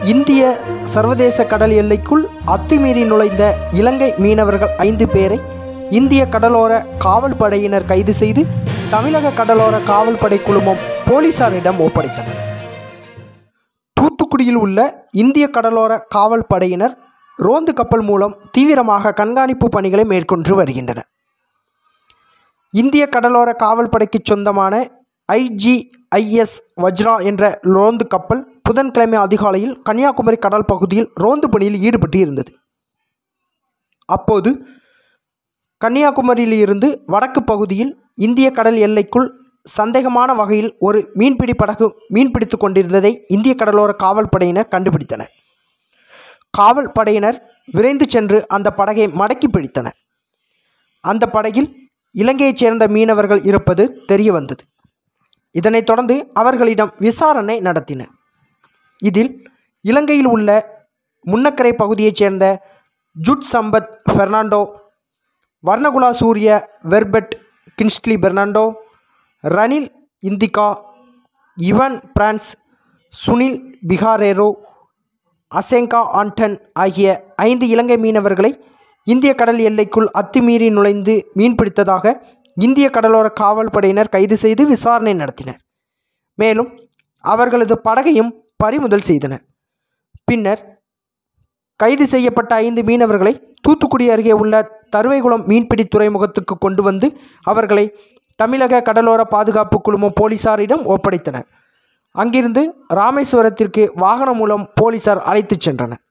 இந்திய சர்வதேச கடல் எல்லைக்குள் அத்துமீறி நுழைந்த இலங்கை மீனவர்கள் ஐந்து பேரை இந்திய கடலோர காவல் படையினர் கைது செய்து தமிழக கடலோர காவல் படை குழுமம் போலீசாரிடம் ஒப்படைத்தனர் தூத்துக்குடியில் உள்ள இந்திய கடலோர காவல் படையினர் ரோந்து கப்பல் மூலம் தீவிரமாக கண்காணிப்பு பணிகளை மேற்கொண்டு வருகின்றனர் இந்திய கடலோர காவல் படைக்கு சொந்தமான ஐஜிஐஎஸ் வஜ்ரா என்ற ரோந்து கப்பல் புதன்கிழமை அதிகாலையில் கன்னியாகுமரி கடல் பகுதியில் ரோந்து பணியில் ஈடுபட்டு இருந்தது அப்போது கன்னியாகுமரியில் இருந்து வடக்கு பகுதியில் இந்திய கடல் எல்லைக்குள் சந்தேகமான வகையில் ஒரு மீன்பிடி படகு மீன்பிடித்து கொண்டிருந்ததை இந்திய கடலோர காவல் படையினர் கண்டுபிடித்தனர் காவல் படையினர் விரைந்து சென்று அந்த படகை மடக்கி பிடித்தனர் அந்த படகில் இலங்கையைச் சேர்ந்த மீனவர்கள் இருப்பது தெரிய வந்தது இதனைத் தொடர்ந்து அவர்களிடம் விசாரணை நடத்தினர் இதில் இலங்கையில் உள்ள முன்னக்கரை பகுதியைச் சேர்ந்த ஜுட் சம்பத் பெர்னாண்டோ வர்ணகுலா சூரிய வெர்பெட் கின்ஸ்லி பெர்னாண்டோ ரனில் இந்திகா இவன் பிரான்ஸ் சுனில் பிகாரேரோ அசெங்கா ஆண்டன் ஆகிய ஐந்து இலங்கை மீனவர்களை இந்திய கடல் எல்லைக்குள் அத்துமீறி நுழைந்து மீன்பிடித்ததாக இந்திய கடலோர காவல் படையினர் கைது செய்து விசாரணை நடத்தினர் மேலும் அவர்களது படகையும் பறிமுதல் செய்தனர் பின்னர் கைது செய்யப்பட்ட ஐந்து மீனவர்களை தூத்துக்குடி அருகே உள்ள தருவைகுளம் மீன்பிடி துறைமுகத்துக்கு கொண்டு வந்து அவர்களை தமிழக கடலோர பாதுகாப்பு குழுமம் போலீசாரிடம் ஒப்படைத்தனர் அங்கிருந்து ராமேஸ்வரத்திற்கு வாகனம் மூலம் போலீசார் அழைத்துச் சென்றனர்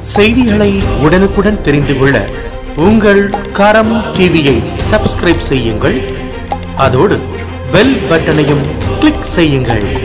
செய்திகளை உடனுக்குடன் தெரிந்து கொள்ள உங்கள் கரம் டிவியை சப்ஸ்கிரைப் செய்யுங்கள் அதோடு பெல் பட்டனையும் கிளிக் செய்யுங்கள்